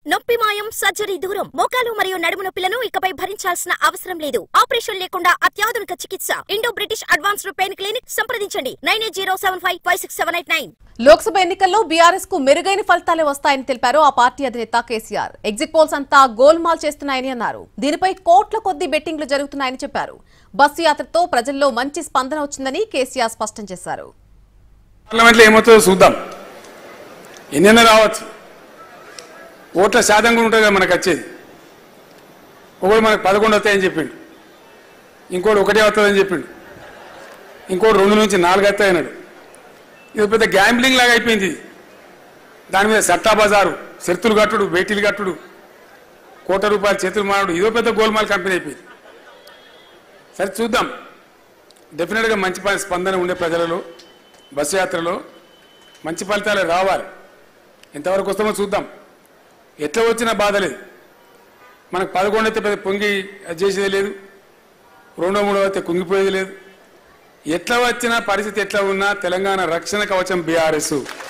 నొప్పి మాయం సర్జరీ దూరం మోకాలు మరియు నడుము నొప్పులను ఇకపై భరించాల్సిన అవసరం లేదు ఆపరేషన్ లేకుండా అత్యాధునిక చికిత్స Indo British advanced pain clinic సంప్రదించండి nine eight zero seven five five six seven eight nine Lok Sabha ఎన్నికల్లో బీఆర్ఎస్ కు మెరుగైన ఫలితాలే వస్తాయని తెలిపారు ఆ పార్టీ అధినేత కేసీఆర్ ఎగ్జిట్ పోల్స్ అంతా గోల్మాల్ చేస్తున్నాయని అన్నారు దీనిపై కోట్ల కొద్ది బెట్టింగ్లు జరుగుతున్నాయని చెప్పారు బస్సు యాత్రతో ప్రజల్లో మంచి స్పందన వచ్చిందని కేసీఆర్ స్పష్టం చేశారు పార్లమెంట్లో ఏమవుతుందో చూద్దాం ఎన్నైనా రావచ్చు ఓట్ల శాతం కూడా ఉంటుంది కదా మనకు వచ్చేది ఒకడు మనకు పదకొండు వస్తాయని చెప్పిండు ఇంకోటి ఒకటే వస్తుందని చెప్పిండు ఇంకోటి రెండు నుంచి నాలుగు వస్తాయన్నాడు ఇది పెద్ద గ్యాంబ్లింగ్ లాగా అయిపోయింది ఇది దాని మీద సట్టా బజారు శర్తులు కట్టుడు బేటీలు కట్టుడు కోట రూపాయలు చేతులు మారుడు ఇదో పెద్ద గోల్మాల్ కంపెనీ అయిపోయింది సరే చూద్దాం డెఫినెట్గా మంచి ప- స్పందన ఉండే ప్రజలలో బస్సు యాత్రలో మంచి ఫలితాలు రావాలి ఎంతవరకు వస్తామో చూద్దాం ఎట్లా వచ్చినా బాధ లేదు మనకు పదకొండు అయితే పెద్ద పొంగి అది చేసేది లేదు రెండో మూడో అయితే కుంగిపోయేది లేదు ఎట్లా వచ్చినా పరిస్థితి ఎట్లా ఉన్నా తెలంగాణ రక్షణ కవచం బీఆర్ఎస్